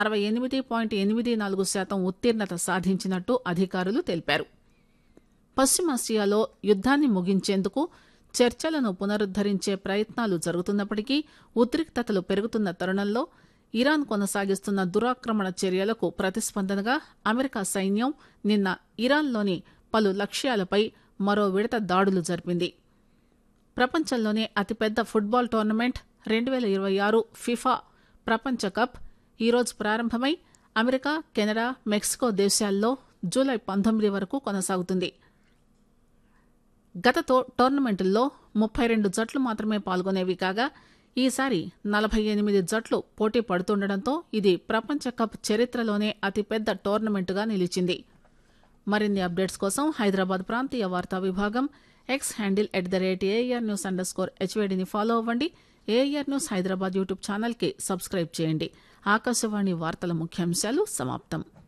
అరవై ఎనిమిది పాయింట్ ఎనిమిది నాలుగు శాతం ఉత్తీర్ణత సాధించినట్టు అధికారులు తెలిపారు పశ్చిమాసియాలో యుద్దాన్ని ముగించేందుకు చర్చలను పునరుద్దరించే ప్రయత్నాలు జరుగుతున్నప్పటికీ ఉద్రిక్తతలు పెరుగుతున్న తరుణంలో ఇరాన్ కొనసాగిస్తున్న దురాక్రమణ చర్యలకు ప్రతిస్పందనగా అమెరికా సైన్యం నిన్న ఇరాన్లోని పలు లక్ష్యాలపై మరో విడత దాడులు జరిపింది ప్రపంచంలోనే అతిపెద్ద ఫుట్బాల్ టోర్నమెంట్ రెండు వేల ఇరవై ఆరు ఫిఫా ప్రపంచ కప్ ఈరోజు ప్రారంభమై అమెరికా కెనడా మెక్సికో దేశాల్లో జూలై పంతొమ్మిది వరకు కొనసాగుతుంది గత తో- టోర్నమెంటుల్లో ముప్పై రెండు జట్లు మాత్రమే పాల్గొనేవి కాగా ఈసారి నలభై ఎనిమిది జట్లు పోటీ పడుతుండటంతో ఇది ప్రపంచ కప్ చరిత్రలోనే అతిపెద్ద టోర్నమెంటుగా నిలిచింది మరిన్ని అప్డేట్స్ కోసం హైదరాబాద్ ప్రాంతీయ వార్తా విభాగం X handle at the rate AR news underscore హెచ్వేడిని ఫాలో అవ్వండి ఏఆర్ న్యూస్ హైదరాబాద్ యూట్యూబ్ ఛానల్కి సబ్స్క్రైబ్ చేయండి ఆకాశవాణి వార్తల ముఖ్యాంశాలు సమాప్తం